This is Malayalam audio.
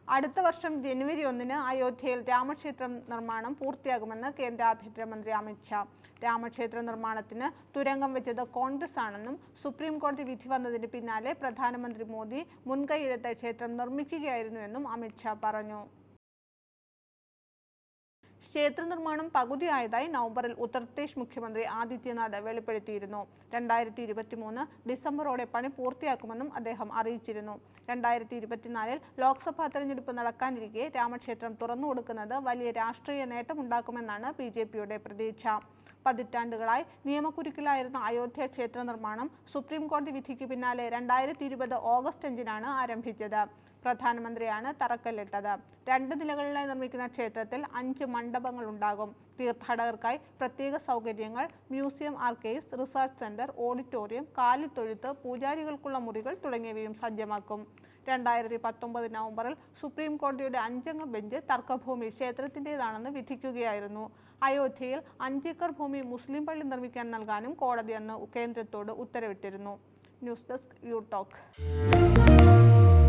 അടുത്ത വർഷം ജനുവരി ഒന്നിന് അയോധ്യയിൽ രാമക്ഷേത്രം നിർമ്മാണം പൂർത്തിയാകുമെന്ന് കേന്ദ്ര ആഭ്യന്തരമന്ത്രി അമിത്ഷാ രാമക്ഷേത്ര നിർമ്മാണത്തിന് തുരങ്കം വെച്ചത് കോൺഗ്രസ് ആണെന്നും സുപ്രീം കോടതി വിധി വന്നതിന് പിന്നാലെ പ്രധാനമന്ത്രി മോദി മുൻകൈയെടുത്ത് ക്ഷേത്രം നിർമ്മിക്കുകയായിരുന്നുവെന്നും അമിത്ഷാ പറഞ്ഞു ക്ഷേത്ര നിർമ്മാണം പകുതിയായതായി നവംബറിൽ ഉത്തർപ്രദേശ് മുഖ്യമന്ത്രി ആദിത്യനാഥ് വെളിപ്പെടുത്തിയിരുന്നു രണ്ടായിരത്തി ഇരുപത്തി മൂന്ന് ഡിസംബറോടെ പണി പൂർത്തിയാക്കുമെന്നും അദ്ദേഹം അറിയിച്ചിരുന്നു രണ്ടായിരത്തി ഇരുപത്തിനാലിൽ ലോക്സഭാ തെരഞ്ഞെടുപ്പ് നടക്കാനിരിക്കെ രാമക്ഷേത്രം തുറന്നു കൊടുക്കുന്നത് വലിയ രാഷ്ട്രീയ നേട്ടമുണ്ടാക്കുമെന്നാണ് ബി ജെ പിയുടെ പ്രതീക്ഷ പതിറ്റാണ്ടുകളായി നിയമക്കുരുക്കിലായിരുന്ന അയോധ്യ ക്ഷേത്ര നിർമ്മാണം സുപ്രീം കോടതി വിധിക്ക് പിന്നാലെ രണ്ടായിരത്തി ഇരുപത് ഓഗസ്റ്റ് അഞ്ചിനാണ് ആരംഭിച്ചത് പ്രധാനമന്ത്രിയാണ് തറക്കല്ലിട്ടത് രണ്ട് നിലകളിലായി നിർമ്മിക്കുന്ന ക്ഷേത്രത്തിൽ അഞ്ച് മണ്ഡപങ്ങൾ ഉണ്ടാകും തീർത്ഥാടകർക്കായി പ്രത്യേക സൗകര്യങ്ങൾ museum archives research centre auditorium കാലിത്തൊഴുത്ത് പൂജാരികൾക്കുള്ള മുറികൾ തുടങ്ങിയവയും സജ്ജമാക്കും രണ്ടായിരത്തി പത്തൊമ്പത് നവംബറിൽ സുപ്രീം കോടതിയുടെ അഞ്ചംഗ ബെഞ്ച് തർക്കഭൂമി ക്ഷേത്രത്തിൻ്റെതാണെന്ന് വിധിക്കുകയായിരുന്നു അയോധ്യയിൽ അഞ്ചേക്കർ ഭൂമി മുസ്ലിം പള്ളി നിർമ്മിക്കാൻ നൽകാനും കോടതി അന്ന് കേന്ദ്രത്തോട് ഉത്തരവിട്ടിരുന്നു ന്യൂസ് ഡെസ്ക് യു ടോക്ക്